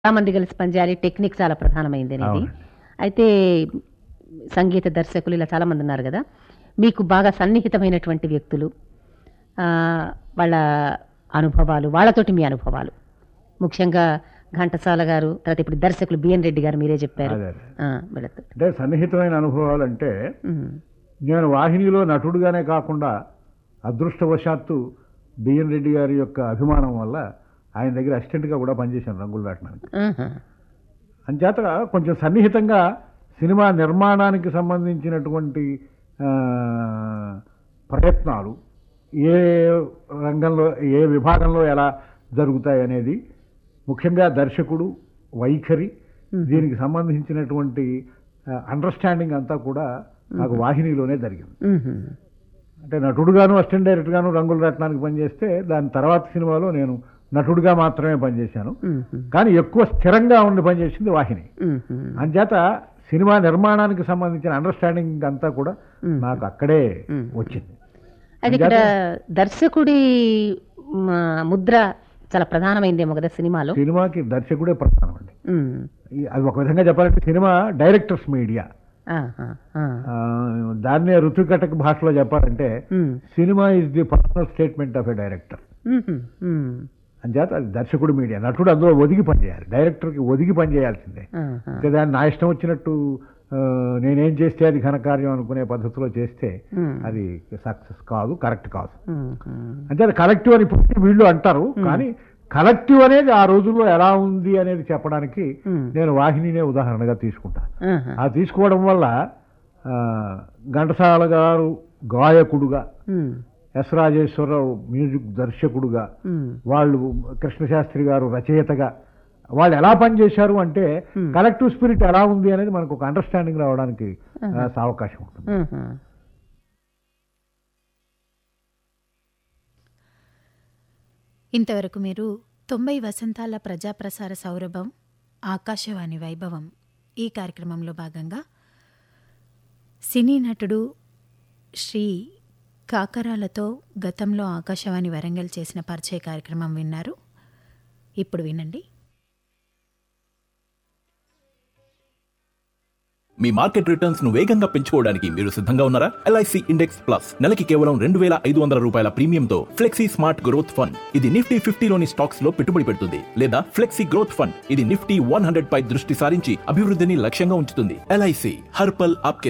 చాలా మంది కలిసి పనిచేయాలి టెక్నిక్ చాలా ప్రధానమైంది అనేది అవునండి. అయితే సంగీత దర్శకులు ఇలా చాలా మంది ఉన్నారు కదా మీకు బాగా సన్నిహితమైనటువంటి వ్యక్తులు ఆ, వాళ్ళ అనుభవాలు వాళ్ళతోటి మీ అనుభవాలు ముఖ్యంగా ఘంటసాల గారు తర్వాత ఇప్పుడు దర్శకులు బిఎన్ రెడ్డి గారు మీరే చెప్పారు అదే అదే. ఆ, వీళ్ళతో అంటే సన్నిహితమైన అనుభవాలు అంటే ఉమ్, నేను వాహినిలో నటుడుగానే కాకుండా అదృష్టవశాత్తు బిఎన్ రెడ్డి గారి యొక్క అభిమానం వల్ల ఆయన దగ్గర అసిస్టెంట్గా కూడా పనిచేశాను రంగులు దాటడానికి ఆహా, అంచేత కొంచెం సన్నిహితంగా సినిమా నిర్మాణానికి సంబంధించినటువంటి ఆ, ప్రయత్నాలు ఏ రంగంలో ఏ విభాగంలో ఎలా జరుగుతాయి అనేది ముఖ్యంగా దర్శకుడు వైఖరి దీనికి సంబంధించినటువంటి అండర్స్టాండింగ్ అంతా కూడా నాకు వాహినిలోనే జరిగింది ఉహుం, అంటే నటుడుగాను అసిస్టెంట్ డైరెక్టర్గాను రంగుల రత్నానికి పనిచేస్తే దాని తర్వాత సినిమాలో నేను నటుడుగా మాత్రమే పనిచేశాను ఉహుం, కానీ ఎక్కువ స్థిరంగా ఉండి పనిచేసింది వాహిని ఉహుం, అంచేత సినిమా నిర్మాణానికి సంబంధించిన అండర్స్టాండింగ్ అంతా కూడా మ్మ్. నాకు అక్కడే మ్మ్. వచ్చింది అయితే ఇక్కడ దర్శకుడి మ, ముద్ర చాలా ప్రధానమైందేమో కదా సినిమాలో సినిమాకి దర్శకుడే ప్రధానం అండి ఉమ్, ఈ- అది ఒక విధంగా చెప్పాలంటే సినిమా డైరెక్టర్స్ మీడియా ఆహా, ఆ, ఆ, దాన్నే ఋతుకటక భాషలో చెప్పాలంటే um, cinema is the personal statement of a director ఉహుం, ఉమ్, అంచేత అది దర్శకుడు మీడియా నటుడు అందులో ఒదిగి పనిచేయాలి డైరెక్టర్కి ఒదిగి పనిచేయాల్సిందే ఆహా, ఇంకా దాన్ని నా ఇష్టం వచ్చినట్టు ఆ, నేనేం చేస్తే అది ఘనకార్యం అనుకునే పద్ధతిలో చేస్తే ఉమ్, అది సక్సెస్ కాదు కరెక్ట్ కాదు ఉమ్, ఉమ్, అంటే అది కలెక్టివ్ అని ఇప్పుడు వీళ్ళు అంటారు కానీ కలెక్టివ్ అనేది ఆ రోజుల్లో ఎలా ఉంది అనేది చెప్పడానికి ఉమ్, నేను వాహినినే ఉదాహరణగా తీసుకుంటా ఆహా, ఆ తీసుకోవడం వల్ల ఆ, ఘంటసాల గారు గాయకుడుగా ఉమ్, ఎస్ రాజేశ్వరరావు మ్యూజిక్ దర్శకుడుగా ఉమ్, వాళ్ళు కృష్ణశాస్త్రి గారు రచయితగా వాళ్ళు ఎలా పనిచేశారు అంటే Hmm. కలెక్టివ్ స్పిరిట్ ఎలా ఉంది అనేది మనకు ఒక అండర్స్టాండింగ్ రావడానికి ఆ, అవకాశం ఉంటుంది ఆహా. ఇంతవరకు మీరు తొంభై వసంతాల ప్రజాప్రసార సౌరభం ఆకాశవాణి వైభవం ఈ కార్యక్రమంలో భాగంగా సినీ నటుడు శ్రీ కాకరాలతో గతంలో ఆకాశవాణి వరంగల్ చేసిన పరిచయ కార్యక్రమం విన్నారు ఇప్పుడు వినండి మీ మార్కెట్ రిటర్న్స్ ను వేగంగా పెంచుకోవడానికి మీరు సిద్ధంగా ఉన్నారా ఎల్ఐసి ఇండెక్స్ ప్లస్ నెలకి కేవలం రెండు వేల ఐదు వందల రూపాయల ప్రీమియంతో ఫ్లెక్సీ స్మార్ట్ గ్రోత్ ఫండ్ ఇది నిఫ్టీ ఫిఫ్టీలోని స్టాక్స్ లో పెట్టుబడి పెడుతుంది లేదా ఫ్లెక్సీ గ్రోత్ ఫండ్ ఇది నిఫ్టీ వన్ హండ్రెడ్ పై దృష్టి సారించి అభివృద్ధిని లక్ష్యంగా ఉంచుతుంది ఎల్ఐసి హర్పల్ ఆప్కే